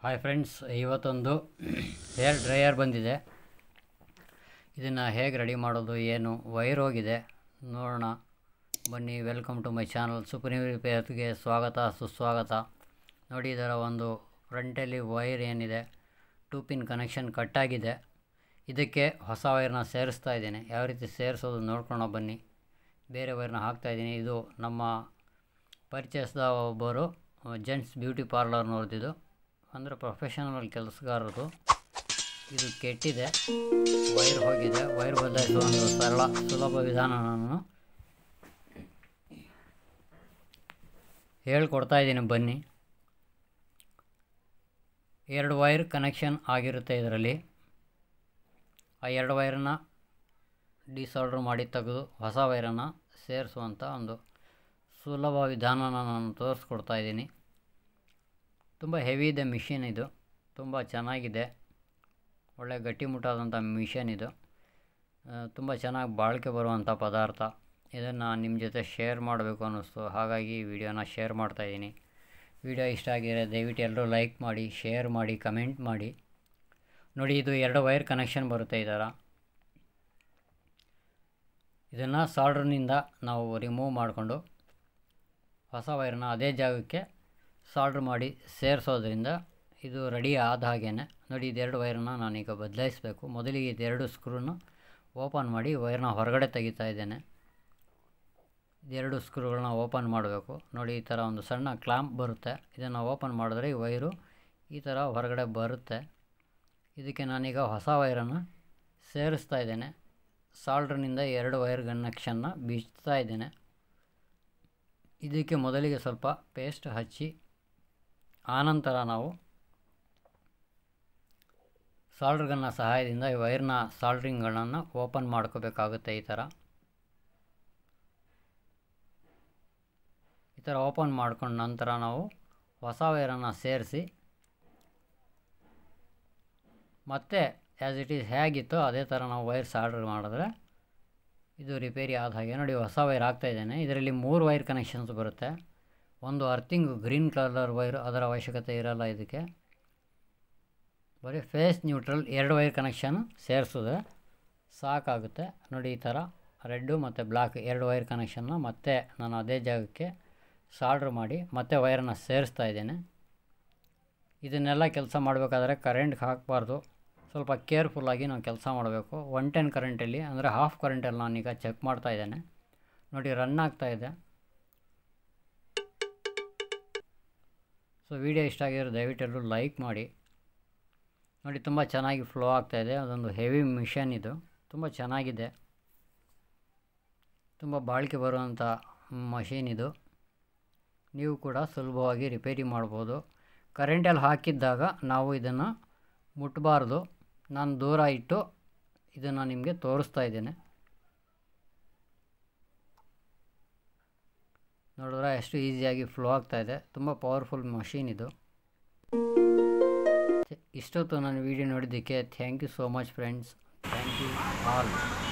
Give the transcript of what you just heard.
hi friends ಇವತ್ತೊಂದು hair dryer ಬಂದಿದೆ ಇದನ್ನು ಹೇಗೆ ರೆಡಿ ಮಾಡೋದು ಏನು ವೈರ್ ಹೋಗಿದೆ ನೋಡೋಣ ಬನ್ನಿ welcome to my channel supreme ರಿಪೇರ್ಗೆ ಸ್ವಾಗತ ಸುಸ್ವಾಗತ ನೋಡಿ ಇದರ ಒಂದು ಫ್ರಂಟಲ್ಲಿ ವೈರ್ ಏನಿದೆ ಟೂ ಪಿನ್ ಕನೆಕ್ಷನ್ ಕಟ್ಟಾಗಿದೆ ಇದಕ್ಕೆ ಹೊಸ ವೈರ್ನ ಸೇರಿಸ್ತಾ ಇದ್ದೇನೆ ಯಾವ ರೀತಿ ಸೇರಿಸೋದು ನೋಡ್ಕೊಂಡು ಬನ್ನಿ ಬೇರೆ ವೈರ್ನ ಹಾಕ್ತಾಯಿದ್ದೀನಿ ಇದು ನಮ್ಮ ಪರಿಚಯಿಸಿದ ಒಬ್ಬರು ಜೆಂಟ್ಸ್ ಬ್ಯೂಟಿ ಪಾರ್ಲರ್ ನೋಡ್ತಿದ್ದು ಅಂದರೆ ಪ್ರೊಫೆಷನಲ್ ಕೆಲಸಗಾರರು ಇದು ಕೆಟ್ಟಿದೆ ವೈರ್ ಹೋಗಿದೆ ವೈರ್ ಬದಲಾಯಿಸುವ ಒಂದು ಸರಳ ಸುಲಭ ವಿಧಾನ ನಾನು ಹೇಳ್ಕೊಡ್ತಾ ಇದ್ದೀನಿ ಬನ್ನಿ ಎರಡು ವೈರ್ ಕನೆಕ್ಷನ್ ಆಗಿರುತ್ತೆ ಇದರಲ್ಲಿ ಆ ಎರಡು ವೈರನ್ನು ಡಿಸಾಲ್ಡ್ರ್ ಮಾಡಿ ತೆಗೆದು ಹೊಸ ವೈರನ್ನು ಸೇರಿಸುವಂಥ ಒಂದು ಸುಲಭ ವಿಧಾನನ ನಾನು ತೋರಿಸ್ಕೊಡ್ತಾ ಇದ್ದೀನಿ ತುಂಬ ಹೆವಿ ಇದೆ ಮಿಷಿನ್ ಇದು ತುಂಬ ಚೆನ್ನಾಗಿದೆ ಒಳ್ಳೆ ಗಟ್ಟಿಮುಟ್ಟಾದಂಥ ಮಿಷನ್ ಇದು ತುಂಬ ಚೆನ್ನಾಗಿ ಬಾಳಿಕೆ ಬರುವಂಥ ಪದಾರ್ಥ ಇದನ್ನು ನಿಮ್ಮ ಜೊತೆ ಶೇರ್ ಮಾಡಬೇಕು ಅನ್ನಿಸ್ತು ಹಾಗಾಗಿ ಈ ವಿಡಿಯೋನ ಶೇರ್ ಮಾಡ್ತಾಯಿದ್ದೀನಿ ವಿಡಿಯೋ ಇಷ್ಟ ಆಗಿದ್ರೆ ದಯವಿಟ್ಟು ಎಲ್ಲರೂ ಲೈಕ್ ಮಾಡಿ ಶೇರ್ ಮಾಡಿ ಕಮೆಂಟ್ ಮಾಡಿ ನೋಡಿ ಇದು ಎರಡು ವೈರ್ ಕನೆಕ್ಷನ್ ಬರುತ್ತೆ ಈ ಥರ ಇದನ್ನು ಸಾಲ್ಡ್ರ್ನಿಂದ ನಾವು ರಿಮೂವ್ ಮಾಡಿಕೊಂಡು ಹೊಸ ವೈರನ್ನ ಅದೇ ಜಾಗಕ್ಕೆ ಸಾಲ್ಡ್ರ್ ಮಾಡಿ ಸೇರಿಸೋದ್ರಿಂದ ಇದು ರೆಡಿ ಆದ ಹಾಗೇ ನೋಡಿ ಇದೆರಡು ವೈರನ್ನ ನಾನೀಗ ಬದಲಾಯಿಸಬೇಕು ಮೊದಲಿಗೆ ಇದೆರಡು ಸ್ಕ್ರೂನ ಓಪನ್ ಮಾಡಿ ವೈರ್ನ ಹೊರಗಡೆ ತೆಗಿತಾ ಇದ್ದೇನೆ ಇದೆರಡು ಸ್ಕ್ರೂಗಳನ್ನ ಓಪನ್ ಮಾಡಬೇಕು ನೋಡಿ ಈ ಥರ ಒಂದು ಸಣ್ಣ ಕ್ಲಾಂಪ್ ಬರುತ್ತೆ ಇದನ್ನು ಓಪನ್ ಮಾಡಿದ್ರೆ ಈ ವೈರು ಈ ಥರ ಹೊರಗಡೆ ಬರುತ್ತೆ ಇದಕ್ಕೆ ನಾನೀಗ ಹೊಸ ವೈರನ್ನು ಸೇರಿಸ್ತಾ ಇದ್ದೇನೆ ಸಾಲ್ಡ್ರ್ನಿಂದ ಎರಡು ವೈರ್ ಕನೆಕ್ಷನ್ನ ಬಿಚ್ತಾ ಇದ್ದೇನೆ ಇದಕ್ಕೆ ಮೊದಲಿಗೆ ಸ್ವಲ್ಪ ಪೇಸ್ಟ್ ಹಚ್ಚಿ ಆನಂತರ ನಾವು ಸಾಲ್ಡ್ರ್ಗನ್ನ ಸಹಾಯದಿಂದ ಈ ವೈರ್ನ ಸಾಲ್ಡ್ರಿಂಗ್ಗಳನ್ನು ಓಪನ್ ಮಾಡ್ಕೋಬೇಕಾಗುತ್ತೆ ಈ ಥರ ಈ ಥರ ಓಪನ್ ಮಾಡ್ಕೊಂಡ ನಂತರ ನಾವು ಹೊಸ ವೈರನ್ನು ಸೇರಿಸಿ ಮತ್ತೆ ಆ್ಯಸ್ ಇಟ್ ಈಸ್ ಹೇಗಿತ್ತೋ ಅದೇ ಥರ ನಾವು ವೈರ್ ಸಾಲ್ಡ್ರ್ ಮಾಡಿದ್ರೆ ಇದು ರಿಪೇರಿ ಆದ ಹಾಗೆ ನೋಡಿ ಹೊಸ ವೈರ್ ಹಾಕ್ತಾಯಿದ್ದೇನೆ ಇದರಲ್ಲಿ ಮೂರು ವೈರ್ ಕನೆಕ್ಷನ್ಸ್ ಬರುತ್ತೆ ಒಂದು ಅರ್ಥಿಂಗ್ ಗ್ರೀನ್ ಕಲರ್ ವೈರ್ ಅದರ ಅವಶ್ಯಕತೆ ಇರಲ್ಲ ಇದಕ್ಕೆ ಬರೀ ಫೇಸ್ ನ್ಯೂಟ್ರಲ್ ಎರಡು ವೈರ್ ಕನೆಕ್ಷನ್ ಸೇರಿಸಿದ್ರೆ ಸಾಕಾಗುತ್ತೆ ನೋಡಿ ಈ ಥರ ರೆಡ್ಡು ಮತ್ತು ಬ್ಲ್ಯಾಕ್ ಎರಡು ವೈರ್ ಕನೆಕ್ಷನ್ನ ಮತ್ತೆ ನಾನು ಅದೇ ಜಾಗಕ್ಕೆ ಸಾಲ್ಡ್ರ್ ಮಾಡಿ ಮತ್ತೆ ವೈರನ್ನು ಸೇರಿಸ್ತಾ ಇದ್ದೇನೆ ಇದನ್ನೆಲ್ಲ ಕೆಲಸ ಮಾಡಬೇಕಾದ್ರೆ ಕರೆಂಟ್ಗೆ ಹಾಕಬಾರ್ದು ಸ್ವಲ್ಪ ಕೇರ್ಫುಲ್ಲಾಗಿ ನಾವು ಕೆಲಸ ಮಾಡಬೇಕು ಒನ್ ಟೆನ್ ಕರೆಂಟಲ್ಲಿ ಅಂದರೆ ಹಾಫ್ ಕರೆಂಟಲ್ಲಿ ನಾನೀಗ ಚೆಕ್ ಮಾಡ್ತಾ ಇದ್ದೇನೆ ನೋಡಿ ರನ್ ಆಗ್ತಾ ಇದೆ ಸೊ ವಿಡಿಯೋ ಇಷ್ಟ ಆಗಿರೋ ದಯವಿಟ್ಟು ಎಲ್ಲರೂ ಲೈಕ್ ಮಾಡಿ ನೋಡಿ ತುಂಬ ಚೆನ್ನಾಗಿ ಫ್ಲೋ ಆಗ್ತಾಯಿದೆ ಅದೊಂದು ಹೆವಿ ಮಿಷನ್ ಇದು ತುಂಬ ಚೆನ್ನಾಗಿದೆ ತುಂಬ ಬಾಳಿಕೆ ಬರುವಂಥ ಮಷೀನ್ ಇದು ನೀವು ಕೂಡ ಸುಲಭವಾಗಿ ರಿಪೇರಿ ಮಾಡ್ಬೋದು ಕರೆಂಟಲ್ಲಿ ಹಾಕಿದ್ದಾಗ ನಾವು ಇದನ್ನು ಮುಟ್ಟಬಾರ್ದು ನಾನು ದೂರ ಇಟ್ಟು ಇದನ್ನು ನಿಮಗೆ ತೋರಿಸ್ತಾ ಇದ್ದೇನೆ ನೋಡಿದ್ರೆ ಎಷ್ಟು ಈಸಿಯಾಗಿ ಫ್ಲೋ ಆಗ್ತಾಯಿದೆ ತುಂಬ ಪವರ್ಫುಲ್ ಮಷೀನ್ ಇದು ಇಷ್ಟೊತ್ತು ನಾನು ವಿಡಿಯೋ ನೋಡಿದ್ದಕ್ಕೆ thank you so much friends thank you all